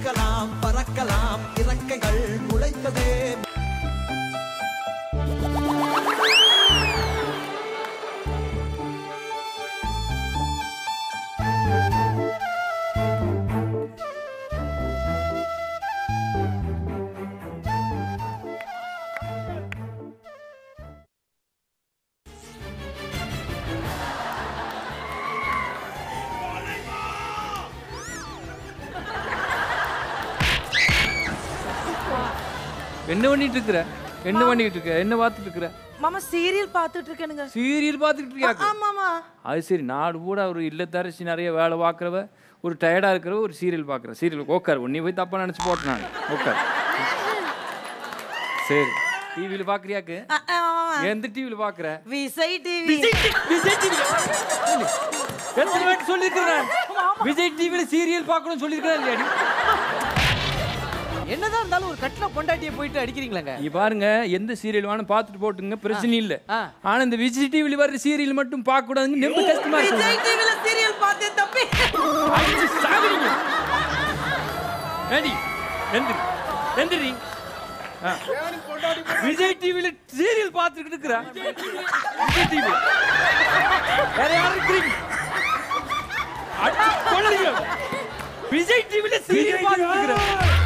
போகலாம் பறக்கலாம் இறக்கைகள் முளைத்ததே என்ன பண்ணிட்டு இருக்கிற என்ன பண்ணிட்டு இருக்க என்ன பார்த்துட்டு இருக்கிற மாமா சீரியல் பார்த்துட்டு இருக்கேனுங்க சீரியல் பார்த்துட்டு இருக்கியா ஆமாமா அது சரி நாடு கூட ஒரு இல்லத்தரசி நிறைய வேலை பார்க்குறவ ஒரு டயர்டாக இருக்கிறவ ஒரு சீரியல் பார்க்குற சீரியல் உட்கார் உன்னை போய் தப்பாக நினச்சி போட்டேன் நான் உட்கார் சரி டிவியில் பார்க்குறியாக்கு ஆ, ஆ, ஆமா. எந்த டிவியில் பார்க்குற விசை டிவி விஜய் டிவி எத்தனை வாட்டி சொல்லியிருக்கிறேன் விஜய் டிவியில் சீரியல் பார்க்கணும்னு சொல்லியிருக்கிறேன் இல்லையாடி என்னதான் இருந்தாலும் ஒரு கட்டில பொண்டாட்டியை போயிட்டு அடிக்கிறீங்களாங்க இங்க பாருங்க எந்த சீரியல் வேணும் பார்த்துட்டு போட்டுங்க பிரச்சனை இல்ல ஆ. ஆனா இந்த விஜய் டிவில வர்ற சீரியல் மட்டும் பார்க்க கூடாதுங்க ரொம்ப கஷ்டமா இருக்கு விஜய் டிவில சீரியல் பார்த்தேன் தம்பி அடிச்சு சாகுறீங்க ஏடி எந்திரி எந்திரி ஆ. விஜய் டிவில சீரியல் பார்த்துக்கிட்டு இருக்கிறா விஜய் டிவி வேற யாரும் இருக்கிறீங்க அடிச்சு கொள்ளுங்க விஜய் டிவில சீரியல் பார்த்துட்டு இருக்கிறா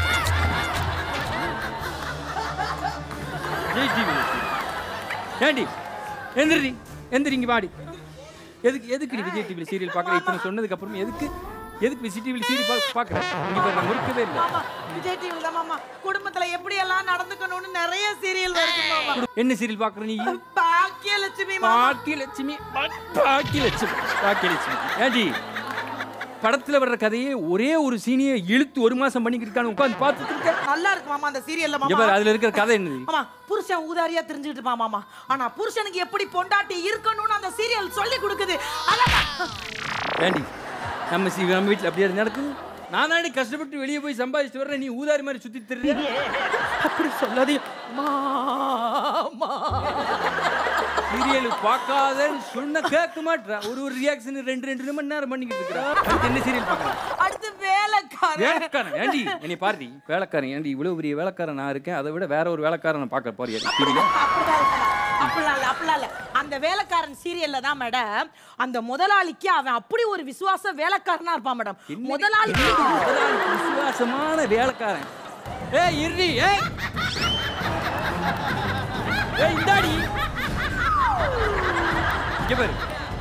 விஜய் டிவில ஏண்டி எந்திரி எந்திரிங்க வாடி எதுக்கு எதுக்கு நீ விஜய் டிவியில் சீரியல் பார்க்குற இத்தனை சொன்னதுக்கு அப்புறம் எதுக்கு எதுக்கு விஜய் டிவியில் சீரியல் பார்க்க பார்க்குறேன் இங்கே பாரு நான் முறுக்கவே இல்லை மாமா விஜய் டிவில தான் மாமா குடும்பத்துல எப்படி எல்லாம் நடந்துக்கணும்னு நிறைய சீரியல் வருது மாமா என்ன சீரியல் பார்க்குற நீ பாக்கியலட்சுமி மாமா பாக்கியலட்சுமி பாக்கியலட்சுமி பாக்கியலட்சுமி ஏண்டி படத்துல வர்ற கதையே ஒரே ஒரு சீனியை இழுத்து ஒரு மாசம் பண்ணிக்கிட்டு உட்காந்து பார்த்துட்டு இருக்க நல்லா இருக்கு மாமா அந்த சீரியல்ல இங்க மாமா பாரு அதுல இருக்கிற கதை என்னது ஆமா புருஷன் ஊதாரியா தெரிஞ்சுக்கிட்டு இருப்பான் மாமா ஆனா புருஷனுக்கு எப்படி பொண்டாட்டி இருக்கணும்னு அந்த சீரியல் சொல்லி கொடுக்குது அழகா ஏண்டி நம்ம சி நம்ம வீட்டில் அப்படியே நடக்குது நான் தாண்டி கஷ்டப்பட்டு வெளியே போய் சம்பாதிச்சுட்டு வர்றேன் நீ ஊதாரி மாதிரி சுத்தி திரு அப்படி சொல்லாதே மாமா சீரியல் பார்க்காதன்னு சொன்ன கேட்க மாட்டா ஒரு ஒரு ரியாக்ஷன் ரெண்டு ரெண்டு மணி நேரம் பண்ணிக்கிட்டு இருக்கிறா அடுத்து என்ன சீரியல் பார்க்கலாம் அடுத்து வேலைக்காரன் வேலைக்காரன் ஏண்டி என்னை பாருடி வேலைக்காரன் ஏண்டி இவ்வளவு பெரிய வேலைக்காரன் நான் இருக்கேன் அதை விட வேற ஒரு வேலைக்காரன் நான் பார்க்க போறியா டிவியில் அப்படிலாம் இல்ல, அப்படிலாம் இல்ல அந்த வேலைக்காரன் சீரியல்ல தான் மேடம் அந்த முதலாளிக்கு அவன் அப்படி ஒரு விசுவாச வேலைக்காரனா இருப்பான் மேடம் முதலாளி விசுவாசமான வேலைக்காரன் ஏய் இருடி ஏய் ஏய் இந்தாடி இங்க பாரு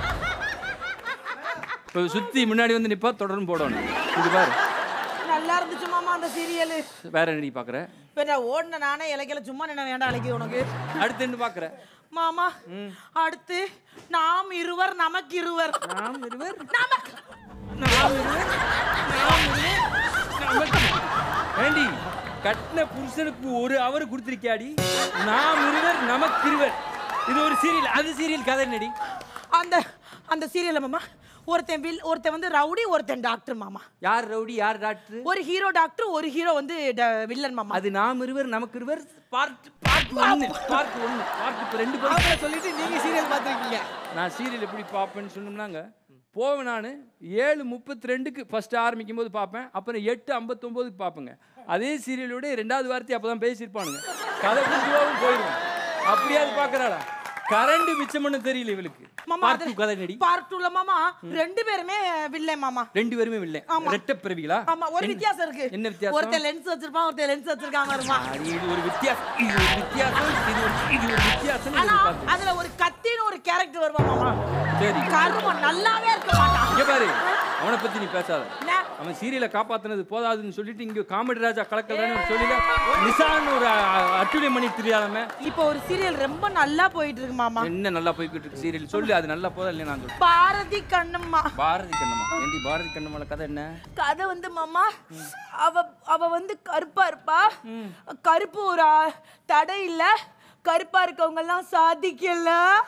இப்போ சுத்தி முன்னாடி வந்து நிப்பா தொடர்ந்து போடணும் இது பாரு நல்லா இருந்துச்சு மாமா அந்த சீரியல் வேற என்னடி பாக்குற பின்ன ஓடின நானே இலைக்கல சும்மா நின்ன வேண்டாம் இலைக்கு உனக்கு அடுத்து என்ன பாக்குற மாமா அடுத்து நாம் இருவர் நமக்கு இருவர் நாம் இருவர் நமக்கு நாம் இருவர் நாம் இருவர் நமக்கு ஏண்டி கட்டின புருஷனுக்கு ஒரு அவர் கொடுத்திருக்கியாடி நாம் இருவர் நமக்கு இருவர் இது ஒரு சீரியல் அது சீரியல் கதை என்னடி அந்த அந்த சீரியல்ல மாமா ஒருத்தன் வில் ஒருத்தன் வந்து ரவுடி ஒருத்தன் டாக்டர் மாமா யார் ரவுடி யார் டாக்டர் ஒரு ஹீரோ டாக்டர் ஒரு ஹீரோ வந்து ட- வில்லன் மாமா அது நாம் இருவர் நமக்கு இருவர் பார்ட் பார்ட் ஒன்று பார்ட் ஒன்று பார்ட் இப்போ ரெண்டு பேரும் அவங்கள சொல்லிட்டு நீங்க சீரியல் பார்த்துருக்கீங்க நான் சீரியல் எப்படி பார்ப்பேன்னு சொன்னோம்னாங்க போவேன் நான் ஏழு முப்பத்தி ரெண்டுக்கு ஃபஸ்ட்டு ஆரம்பிக்கும் போது பார்ப்பேன் அப்புறம் எட்டு ஐம்பத்தொம்போதுக்கு பார்ப்பேங்க அதே சீரியலோட ரெண்டாவது வார்த்தை அப்போ தான் பேசியிருப்பானுங்க கதை புரிஞ்சுவாவும் போயிடுவேன் அப்படியே அது பார்க்குறாளா கரண்ட் மிச்சம் பண்ண தெரியல இவளுக்கு மாமா பார்ட் டூ கதை நடி பார்ட் டூல மாமா ரெண்டு பேருமே வில்லன் மாமா ரெண்டு பேருமே இல்லை ஆமா. ரெட்ட பிறவிகளா ஆமா ஒரு என்ன- வித்தியாசம் இருக்கு என்ன வித்தியாசம் ஒருத்தன் லென்ஸ் வச்சிருப்பான் ஒருத்தன் லென்ஸ் வச்சிருக்காம இருப்பான் அது இது ஒரு வித்தியாசம் இது ஒரு வித்தியாசம் இது ஒரு இது ஒரு வித்தியாசம் ஆனா அதுல ஒரு கத்தின்னு ஒரு கேரக்டர் வருவான் மாமா சரி கருமம் நல்லாவே இருக்க மாட்டான் இங்க பாரு அவனை பத்தி நீ பேசாத என்ன? அவன் சீரியலை காப்பாத்துனது போதாதுன்னு சொல்லிட்டு இங்க காமெடி ராஜா கலக்கலன்னு சொல்லில நிசான்னு ஒரு அ- அட்டுழிய மணி தெரியாதவன் இப்போ ஒரு சீரியல் ரொம்ப நல்லா போயிட்டு இருக்கு மாமா என்ன நல்லா போய்கிட்டு இருக்கு சீரியல் சொல்லு அது நல்லா போதா இல்லையா நான் சொல்றேன் பாரதி கண்ணம்மா பாரதி கண்ணம்மா ஏண்டி பாரதி கண்ணம்மால கதை என்ன கதை வந்து மாமா அவ அவ வந்து கருப்பா இருப்பா கருப்பு ஒரு ஆ- தடை இல்ல கருப்பா இருக்கவங்க எல்லாம் சாதிக்கல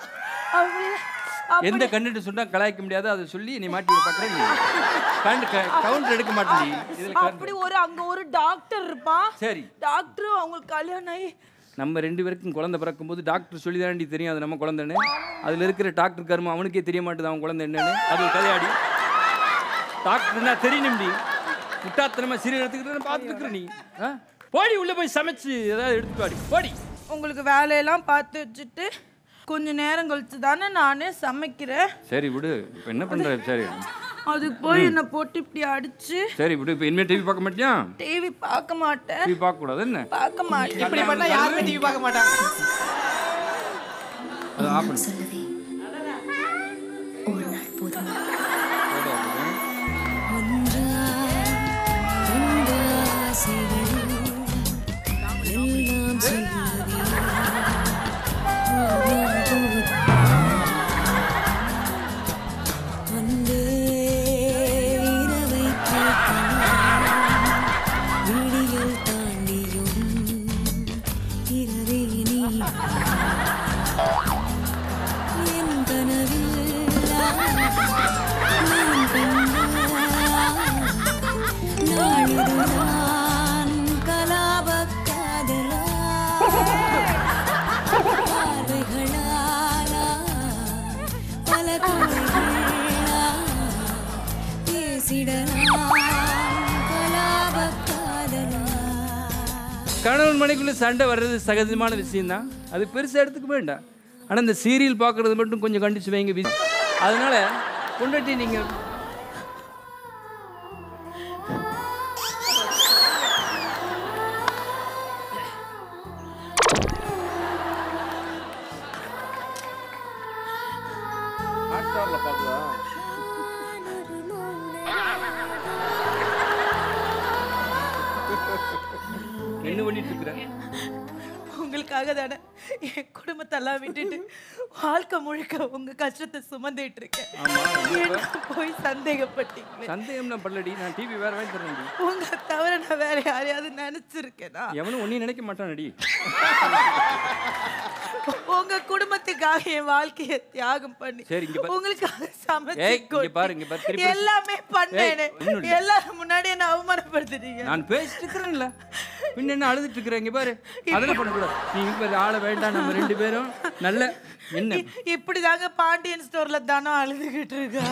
அப்படி- அப்படி- எந்த கண்டுட்டு சொன்னா கலாய்க்க முடியாது அதை சொல்லி நீ மாட்டி விட பாக்குற நீ கண்டு கவுண்டர் எடுக்க மாட்டேன் இதுல அப்படி ஒரு அங்க ஒரு டாக்டர் இருப்பான் சரி டாக்டரும் அவங்களுக்கு கல்யாணம் ஆகி நம்ம ரெண்டு பேருக்கும் குழந்தை பிறக்கும்போது டாக்டர் சொல்லி தாண்டி தெரியும் அது நம்ம குழந்தைன்னு அதில் இருக்கிற டாக்டர் கரும அவனுக்கே தெரிய மாட்டேது அவன் குழந்தை என்னன்னு அது ஒரு கதையாடி டாக்டர்னா தெரியணும்டி முட்டாத்தனமா சீரியல் எடுத்துக்கிட்டு பார்த்துக்கிற நீ ஆ? போடி உள்ள போய் சமைச்சு ஏதாவது எடுத்துட்டு வாடி போடி உங்களுக்கு வேலையெல்லாம் பார்த்து வச்சுட்டு கொஞ்ச நேரம் கழிச்சு தானே நானே சமைக்கிறேன் சரி விடு இப்போ என்ன பண்ற சரி அதுக்கு போய் என்னை போட்டு இப்படி அடிச்சு சரி விடு இப்போ இனிமேல் டிவி பார்க்க மாட்டியா டிவி பார்க்க மாட்டேன் டிவி பார்க்க கூடாது என்ன பார்க்க மாட்டேன் இப்படி பண்ணா யாருமே டிவி பார்க்க மாட்டாங்க அது ஆஃப் பண்ணு சொல்லவே ஒரு நாள் போதுமா எல்லாம் சொல்லவே ஒரு நாள் போதுமா அந்த இரவை கேட்கலாம் விடியல் தாண்டியும் இரவே நீ என் கனவில் நான் கண்ட நாளிதுதான் கலாபக் காதலா பார்வைகளாலா பல குறைகளா பேசிடலாம் கலாபக் காதலா கணவன் மனைக்குள்ள சண்டை வர்றது சகஜமான விஷயம்தான் அது பெருசாக எடுத்துக்க வேண்டாம் ஆனால் இந்த சீரியல் பார்க்குறது மட்டும் கொஞ்சம் கண்டிச்சு வைங்க வி- அதனால கொண்டாட்டி நீங்கள் ஹாட்ஸ்டாரில் பார்க்கலாம் என்ன பண்ணிட்டு இருக்கிறேன் உங்களுக்காக தானே என் குடும்பத்தெல்லாம் விட்டுட்டு வாழ்க்கை முழுக்க உங்க கஷ்டத்தை சுமந்துட்டு இருக்கேன் எனக்கு போய் சந்தேகப்பட்டீங்களே சந்தேகம்னா பல்லடி நான் டிவி வேற வாங்கி தரேன் உங்க தவிர நான் வேற யாரையாவது நினைச்சிருக்கேனா எவனும் ஒன்றையும் நினைக்க மாட்டானடி உங்க குடும்பத்துக்காக என் வாழ்க்கைய தியாகம் பண்ணி சரி, இங்க பாரு. உங்களுக்காக ஏய், சமைச்சு இங்க பாரு, இங்க பாரு, கொட்டி, திருப்பி- எல்லாமே பண்ணேனே ஏய், ஒண்ணும் இல்ல. எல்லாரும் முன்னாடி என்ன அவமானப்படுத்துறீங்க நான் பேசிட்டு இருக்கிறேன்ல பின்ன என்ன அழுதுட்டு இருக்கிறேன் இங்க பாரு அதெல்லாம் பண்ணக்கூடாது நீ இப்ப ஆள வேண்டாம் நம்ம ரெண்டு பேரும் நல்ல என்ன இ- இப்படிதாங்க பாண்டியன் ஸ்டோர்ல தானே அழுதுகிட்டு இருக்கா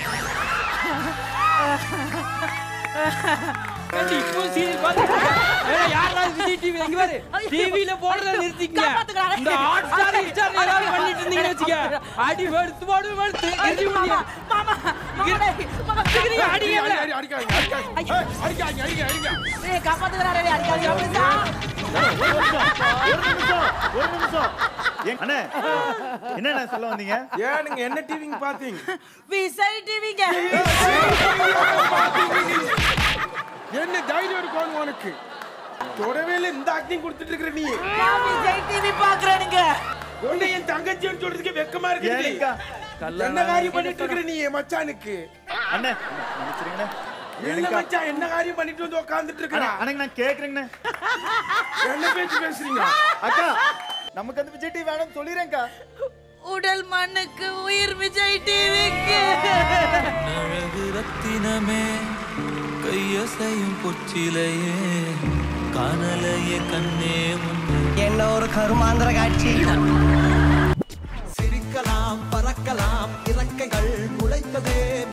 கண்டி, இப்போ serial பார்த்துட்டு இருக்க. ஏய், யாராவது விஜய் TV ல இங்க பாரு. TV ல போடுறத நிறுத்திக்கங்க. காப்பாத்துக்கடா. இந்த Hotstar, Hotstar ஏதாவது பண்ணிட்டு இருந்தீங்கன்னு வச்சுக்க. அடி வெளுத்து போடு, வெளுத்து. எரிஞ்சு விடுங்க. மாமா மாமா டேய், மாமா அடிக்கிறீங்க, அடிங்க. ஏய் காப்பாத்துறாரே அடிக்காதீங்க அப்படிதா ஒரு நிமிஷம் ஒரு நிமிஷம் ஏன் அண்ணே என்னண்ணே சொல்ல வந்தீங்க ஏனுங்க என்ன டிவிங்க பாத்தீங்க விசை டிவிங்க என்ன தைரியம் இருக்கும் உனக்கு தொடவே இல்ல இந்த ஆக்டிங் கொடுத்துட்டு இருக்கிற நீ நான் விஜய் டிவி பாக்குறேனுங்க உன்னை என் தங்கச்சின்னு சொல்றதுக்கு வெக்கமா இருக்கு ஏனுக்கா என்ன காரியம் பண்ணிட்டு இருக்கிற நீ என் மச்சானுக்கு அண்ணே மன்னிச்சிருங்கண்ணே என்ன ஏனுக்கா மச்சான் என்ன காரியம் பண்ணிட்டு வந்து உட்கார்ந்துட்டு அண்ணே இருக்கா அண்ணே நான் கேக்குறேங்கண்ணே என்ன பேச்சு பேசுறீங்க அக்கா நமக்கு அந்த விஜய் டிவி வேணும்னு சொல்லிடுறேன்க்கா உடல் மண்ணுக்கு உயிர் விஜய் டிவிக்கு அழகு ரத்தினமே கையசையும் பொச்சிலையே காணலையே கண்ணே முன்னே என்ன ஒரு கருமாந்திர காட்சி சிரிக்கலாம் பறக்கலாம் இறக்கைகள் முளைத்ததே